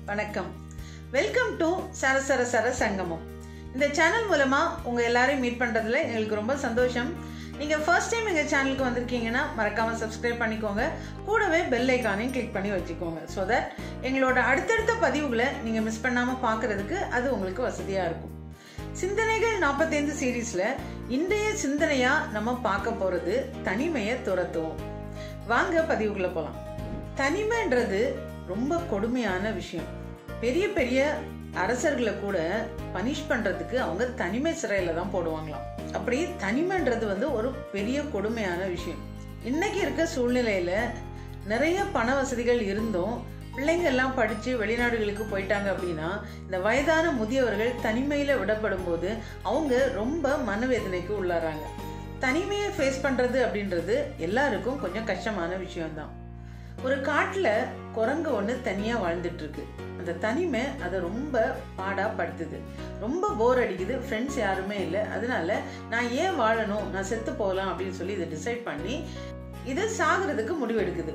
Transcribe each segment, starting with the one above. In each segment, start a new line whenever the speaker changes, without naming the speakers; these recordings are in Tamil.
வணக்கம் வெல்கம் டு சரசர சர சங்கமம் இந்த சேனல் மூலமா உங்க எல்லாரையும் மீட் பண்றதுல எங்களுக்கு ரொம்ப சந்தோஷம் நீங்க ஃபர்ஸ்ட் டைம் எங்க சேனலுக்கு வந்திருக்கீங்கன்னா மறக்காம சப்ஸ்கிரைப் பண்ணிக்கோங்க கூடவே பெல் ஐக்கானையும் கிளிக் பண்ணி வச்சுக்கோங்க ஸோ தட் எங்களோட அடுத்தடுத்த பதிவுகளை நீங்க மிஸ் பண்ணாம பார்க்கிறதுக்கு அது உங்களுக்கு வசதியா இருக்கும் சிந்தனைகள் நாற்பத்தைந்து சீரீஸ்ல இன்றைய சிந்தனையா நம்ம பார்க்க போறது தனிமையை துரத்துவோம் வாங்க பதிவுக்குள்ள போலாம் தனிமைன்றது ரொம்ப கொடுமையான விஷயம் பெரிய பெரிய அரசர்களை கூட பனிஷ் பண்றதுக்கு அவங்க தனிமை சிறையில தான் போடுவாங்களாம் அப்படி தனிமைன்றது வந்து ஒரு பெரிய கொடுமையான விஷயம் இன்னைக்கு இருக்க சூழ்நிலையில நிறைய பண வசதிகள் இருந்தும் பிள்ளைங்க எல்லாம் படிச்சு வெளிநாடுகளுக்கு போயிட்டாங்க அப்படின்னா இந்த வயதான முதியவர்கள் தனிமையில விடப்படும் போது அவங்க ரொம்ப மனவேதனைக்கு உள்ளாராங்க தனிமையை ஃபேஸ் பண்றது அப்படின்றது எல்லாருக்கும் கொஞ்சம் கஷ்டமான விஷயம்தான் ஒரு காட்டுல குரங்கு ஒண்ணு தனியா வாழ்ந்துட்டு இருக்கு அந்த தனிமை அதை ரொம்ப பாடா படுத்துது ரொம்ப போர் அடிக்குது ஃப்ரெண்ட்ஸ் யாருமே இல்லை அதனால நான் ஏன் வாழணும் நான் செத்து போகலாம் அப்படின்னு சொல்லி இதை டிசைட் பண்ணி இது சாகிறதுக்கு முடிவெடுக்குது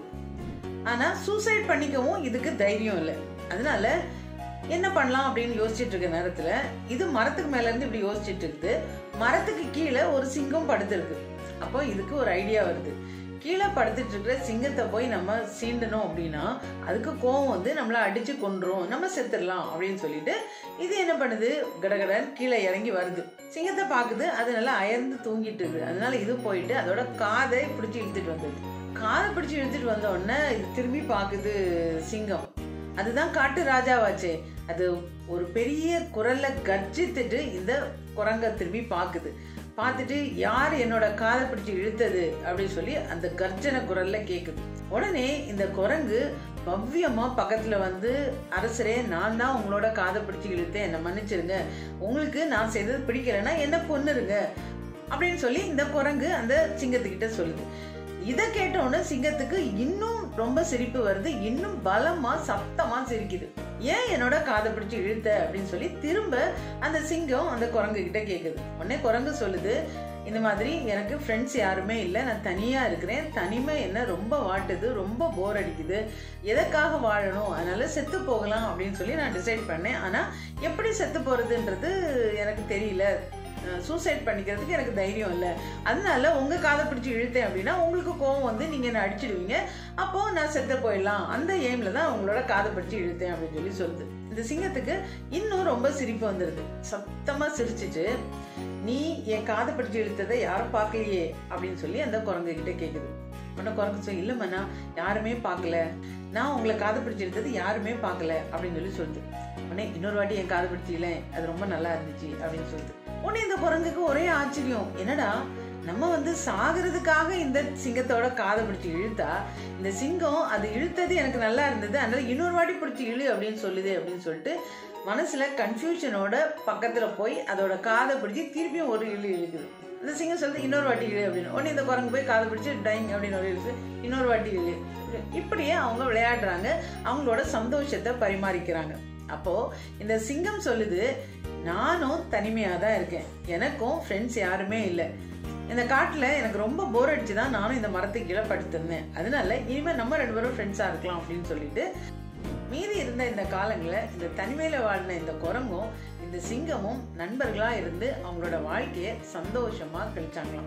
ஆனா சூசைட் பண்ணிக்கவும் இதுக்கு தைரியம் இல்லை அதனால என்ன பண்ணலாம் அப்படின்னு யோசிச்சுட்டு இருக்க நேரத்துல இது மரத்துக்கு மேல இருந்து இப்படி யோசிச்சுட்டு இருக்குது மரத்துக்கு கீழே ஒரு சிங்கம் படுத்திருக்கு அப்போ இதுக்கு ஒரு ஐடியா வருது கீழே படுத்துட்டு இருக்கிற சிங்கத்தை போய் நம்ம சீண்டணும் அப்படின்னா அதுக்கு கோவம் வந்து நம்மளை அடிச்சு கொன்றும் நம்ம செத்துடலாம் அப்படின்னு சொல்லிட்டு இது என்ன பண்ணுது கடகடன் கீழே இறங்கி வருது சிங்கத்தை பார்க்குது அது நல்லா அயர்ந்து தூங்கிட்டு இருக்குது அதனால இது போயிட்டு அதோட காதை பிடிச்சி இழுத்துட்டு வந்தது காதை பிடிச்சி இழுத்துட்டு வந்த உடனே இது திரும்பி பார்க்குது சிங்கம் அதுதான் காட்டு ராஜாவாச்சே அது ஒரு பெரிய குரல்ல கர்ஜித்துட்டு இந்த குரங்க திரும்பி பார்க்குது பார்த்துட்டு யார் என்னோட காதை பிடிச்சி இழுத்தது அப்படின்னு சொல்லி அந்த கர்ஜன குரல்ல கேக்குது உடனே இந்த குரங்கு பவ்யமா பக்கத்துல வந்து அரசரே நான் தான் உங்களோட காதை பிடிச்சி இழுத்தேன் என்னை மன்னிச்சிருங்க உங்களுக்கு நான் செய்தது பிடிக்கலைன்னா என்ன கொன்னுருங்க அப்படின்னு சொல்லி இந்த குரங்கு அந்த சிங்கத்துக்கிட்ட சொல்லுது இதை கேட்ட உடனே சிங்கத்துக்கு இன்னும் ரொம்ப சிரிப்பு வருது இன்னும் பலமா சத்தமா சிரிக்குது ஏன் என்னோட காதை பிடிச்சி இழுத்த அப்படின்னு சொல்லி திரும்ப அந்த சிங்கம் அந்த குரங்கு கிட்ட கேக்குது உடனே குரங்கு சொல்லுது இந்த மாதிரி எனக்கு ஃப்ரெண்ட்ஸ் யாருமே இல்லை நான் தனியாக இருக்கிறேன் தனிமை என்ன ரொம்ப வாட்டுது ரொம்ப போர் அடிக்குது எதற்காக வாழணும் அதனால செத்து போகலாம் அப்படின்னு சொல்லி நான் டிசைட் பண்ணேன் ஆனால் எப்படி செத்து போகிறதுன்றது எனக்கு தெரியல சூசைட் பண்ணிக்கிறதுக்கு எனக்கு தைரியம் இல்லை அதனால உங்கள் காதை பிடிச்சி இழுத்தேன் அப்படின்னா உங்களுக்கு கோவம் வந்து நீங்கள் என்ன அடிச்சிடுவீங்க அப்போது நான் செத்து போயிடலாம் அந்த எய்மில் தான் உங்களோட காதை பிடிச்சி இழுத்தேன் அப்படின்னு சொல்லி சொல்லுது இந்த சிங்கத்துக்கு இன்னும் ரொம்ப சிரிப்பு வந்துடுது சத்தமாக சிரிச்சிட்டு நீ என் காதை பிடிச்சி இழுத்ததை யாரும் பார்க்கலையே அப்படின்னு சொல்லி அந்த குரங்கு கிட்ட கேட்குது உடனே குரங்கு சொல்லி இல்லைம்மா நான் யாருமே பார்க்கல நான் உங்களை காதை பிடிச்சி இழுத்தது யாருமே பார்க்கல அப்படின்னு சொல்லி சொல்லுது உடனே இன்னொரு வாட்டி என் காதை பிடிச்சிக்கல அது ரொம்ப நல்லா இருந்துச்சு அப்படின்னு சொல்லுது உடனே இந்த குரங்குக்கு ஒரே ஆச்சரியம் என்னடா நம்ம வந்து சாகிறதுக்காக இந்த சிங்கத்தோட காதை பிடிச்சி இழுத்தா இந்த சிங்கம் அது இழுத்தது எனக்கு நல்லா இருந்தது அதனால இன்னொரு வாட்டி பிடிச்சி இழு அப்படின்னு சொல்லுது அப்படின்னு சொல்லிட்டு மனசுல கன்ஃபியூஷனோட பக்கத்துல போய் அதோட காதை பிடிச்சி திருப்பியும் ஒரு இழு இழுக்குது இந்த சிங்கம் சொல்லுது இன்னொரு வாட்டி இழு அப்படின்னு உடனே இந்த குரங்கு போய் காதை பிடிச்சி டைங் அப்படின்னு ஒரு இழுத்து இன்னொரு வாட்டி இழு இப்படியே அவங்க விளையாடுறாங்க அவங்களோட சந்தோஷத்தை பரிமாறிக்கிறாங்க அப்போ இந்த சிங்கம் சொல்லுது நானும் தனிமையாக தான் இருக்கேன் எனக்கும் ஃப்ரெண்ட்ஸ் யாருமே இல்லை இந்த காட்டில் எனக்கு ரொம்ப போர் அடிச்சு தான் நானும் இந்த மரத்துக்கு கீழே படுத்திருந்தேன் அதனால இனிமேல் நம்ம ரெண்டு பேரும் ஃப்ரெண்ட்ஸாக இருக்கலாம் அப்படின்னு சொல்லிட்டு மீதி இருந்த இந்த காலங்களில் இந்த தனிமையில் வாழ்ந்த இந்த குரங்கும் இந்த சிங்கமும் நண்பர்களாக இருந்து அவங்களோட வாழ்க்கையை சந்தோஷமாக கழிச்சாங்களாம்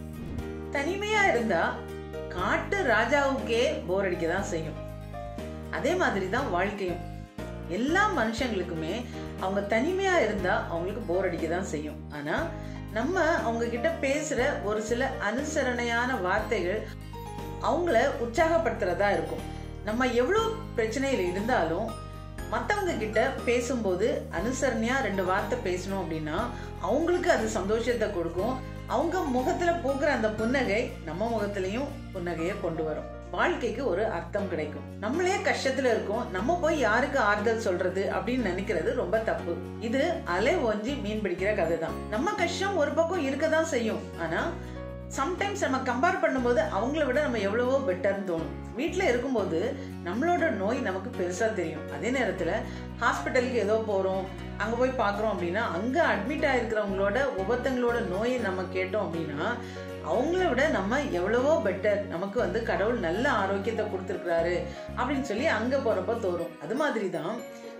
தனிமையாக இருந்தால் காட்டு ராஜாவுக்கே போர் அடிக்க தான் செய்யும் அதே மாதிரி தான் வாழ்க்கையும் எல்லா மனுஷங்களுக்குமே அவங்க தனிமையா இருந்தா அவங்களுக்கு போர் அடிக்க தான் செய்யும் ஆனா நம்ம அவங்க கிட்ட பேசுற ஒரு சில அனுசரணையான வார்த்தைகள் அவங்கள உற்சாகப்படுத்துறதா இருக்கும் நம்ம எவ்வளோ பிரச்சனையில் இருந்தாலும் மற்றவங்க கிட்ட பேசும்போது அனுசரணையா ரெண்டு வார்த்தை பேசணும் அப்படின்னா அவங்களுக்கு அது சந்தோஷத்தை கொடுக்கும் அவங்க முகத்துல பூக்குற அந்த புன்னகை நம்ம முகத்திலையும் புன்னகையை கொண்டு வரும் வாழ்க்கைக்கு ஒரு அர்த்தம் கிடைக்கும் நம்மளே கஷ்டத்துல இருக்கோம் நம்ம போய் யாருக்கு ஆறுதல் சொல்றது அப்படின்னு நினைக்கிறது ரொம்ப தப்பு இது அலை ஒஞ்சி மீன் பிடிக்கிற கதை தான் நம்ம கஷ்டம் ஒரு பக்கம் இருக்கதான் செய்யும் ஆனா சம்டைம்ஸ் நம்ம கம்பேர் பண்ணும்போது அவங்கள விட நம்ம எவ்வளவோ பெட்டர்னு தோணும் வீட்டில் இருக்கும்போது நம்மளோட நோய் நமக்கு பெருசாக தெரியும் அதே நேரத்தில் ஹாஸ்பிட்டலுக்கு ஏதோ போகிறோம் அங்கே போய் பார்க்குறோம் அப்படின்னா அங்கே அட்மிட் ஆகிருக்கிறவங்களோட ஒவ்வொருத்தங்களோட நோயை நம்ம கேட்டோம் அப்படின்னா அவங்கள விட நம்ம எவ்வளவோ பெட்டர் நமக்கு வந்து கடவுள் நல்ல ஆரோக்கியத்தை கொடுத்துருக்குறாரு அப்படின்னு சொல்லி அங்கே போகிறப்ப தோறும் அது மாதிரி தான்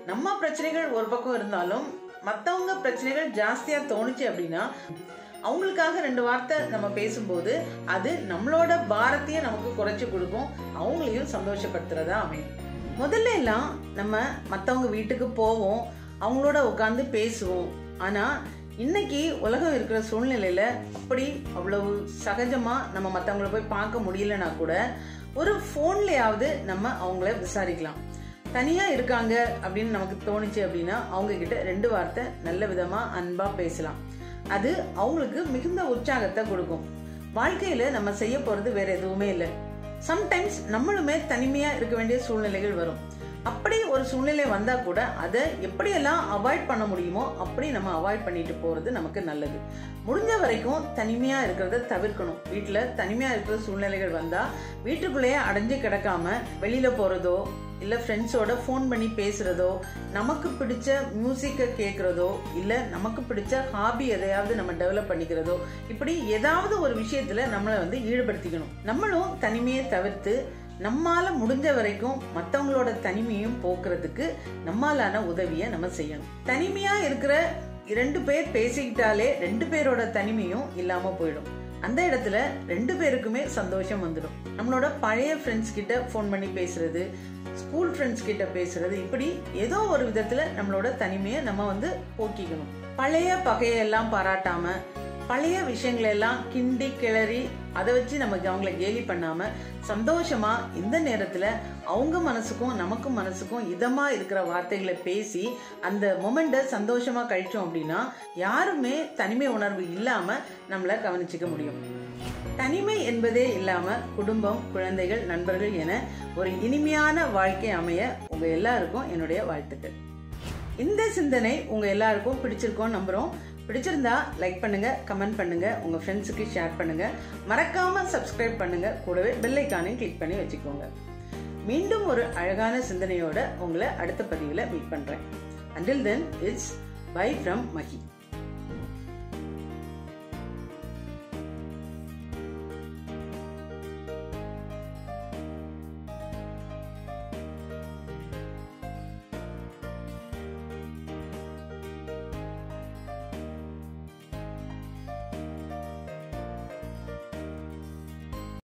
நம்ம பிரச்சனைகள் ஒரு பக்கம் இருந்தாலும் மற்றவங்க பிரச்சனைகள் ஜாஸ்தியா தோணுச்சு அப்படின்னா அவங்களுக்காக ரெண்டு வார்த்தை நம்ம பேசும்போது அது நம்மளோட பாரத்தையும் நமக்கு குறைச்சி கொடுக்கும் அவங்களையும் சந்தோஷப்படுத்துறதா அமையும் முதல்ல எல்லாம் நம்ம மற்றவங்க வீட்டுக்கு போவோம் அவங்களோட உட்காந்து பேசுவோம் ஆனா இன்னைக்கு உலகம் இருக்கிற சூழ்நிலையில அப்படி அவ்வளவு சகஜமா நம்ம மற்றவங்கள போய் பார்க்க முடியலனா கூட ஒரு ஃபோன்லயாவது நம்ம அவங்கள விசாரிக்கலாம் தனியா இருக்காங்க அப்படின்னு நமக்கு தோணுச்சு அப்படின்னா அவங்க கிட்ட ரெண்டு வார்த்தை நல்ல விதமா அன்பா பேசலாம் அது அவங்களுக்கு மிகுந்த உற்சாகத்தை கொடுக்கும் வாழ்க்கையில நம்ம செய்ய போறது வேற எதுவுமே இல்லை சம்டைம்ஸ் நம்மளுமே தனிமையா இருக்க வேண்டிய சூழ்நிலைகள் வரும் அப்படி ஒரு சூழ்நிலை வந்தா கூட அதை எப்படியெல்லாம் அவாய்ட் பண்ண முடியுமோ அப்படி நம்ம அவாய்ட் பண்ணிட்டு போறது நமக்கு நல்லது முடிஞ்ச வரைக்கும் தனிமையா இருக்கிறத தவிர்க்கணும் வீட்டுல தனிமையா இருக்கிற சூழ்நிலைகள் வந்தா வீட்டுக்குள்ளேயே அடைஞ்சு கிடக்காம வெளியில போறதோ இல்ல ஃப்ரெண்ட்ஸோட ஃபோன் பண்ணி பேசுறதோ நமக்கு பிடிச்ச மியூசிக்கை கேட்கறதோ இல்ல நமக்கு பிடிச்ச ஹாபி எதையாவது நம்ம டெவலப் பண்ணிக்கிறதோ இப்படி ஏதாவது ஒரு விஷயத்துல நம்மளை வந்து ஈடுபடுத்திக்கணும் நம்மளும் தனிமையை தவிர்த்து நம்மால முடிஞ்ச வரைக்கும் மற்றவங்களோட தனிமையும் போக்குறதுக்கு நம்மாலான உதவியை நம்ம செய்யணும் தனிமையா இருக்கிற இரண்டு பேர் பேசிக்கிட்டாலே ரெண்டு பேரோட தனிமையும் இல்லாம போயிடும் அந்த இடத்துல ரெண்டு பேருக்குமே சந்தோஷம் வந்துடும் நம்மளோட பழைய ஃப்ரெண்ட்ஸ் கிட்ட ஃபோன் பண்ணி பேசுறது ஸ்கூல் ஃப்ரெண்ட்ஸ் கிட்ட பேசுறது இப்படி ஏதோ ஒரு விதத்துல நம்மளோட தனிமையை நம்ம வந்து போக்கிக்கணும் பழைய பகையெல்லாம் பாராட்டாம பழைய விஷயங்களை எல்லாம் கிண்டி கிளறி அதை வச்சு நமக்கு அவங்கள கேலி பண்ணாம சந்தோஷமா இந்த நேரத்துல அவங்க மனசுக்கும் நமக்கும் மனசுக்கும் இதமா இருக்கிற வார்த்தைகளை பேசி அந்த மொமெண்ட்டை சந்தோஷமா கழிச்சோம் அப்படின்னா யாருமே தனிமை உணர்வு இல்லாம நம்மளை கவனிச்சுக்க முடியும் தனிமை என்பதே இல்லாம குடும்பம் குழந்தைகள் நண்பர்கள் என ஒரு இனிமையான வாழ்க்கை அமைய உங்க எல்லாருக்கும் என்னுடைய வாழ்த்துக்கள் இந்த சிந்தனை உங்க எல்லாருக்கும் பிடிச்சிருக்கோம் நம்புறோம் பிடிச்சிருந்தா லைக் பண்ணுங்க கமெண்ட் பண்ணுங்க உங்க ஃப்ரெண்ட்ஸுக்கு ஷேர் பண்ணுங்க மறக்காம சப்ஸ்கிரைப் பண்ணுங்க கூடவே பெல் ஐக்கானையும் கிளிக் பண்ணி வச்சுக்கோங்க மீண்டும் ஒரு அழகான சிந்தனையோட உங்களை அடுத்த பதிவில் மீட் பண்றேன் until then it's bye from Mahi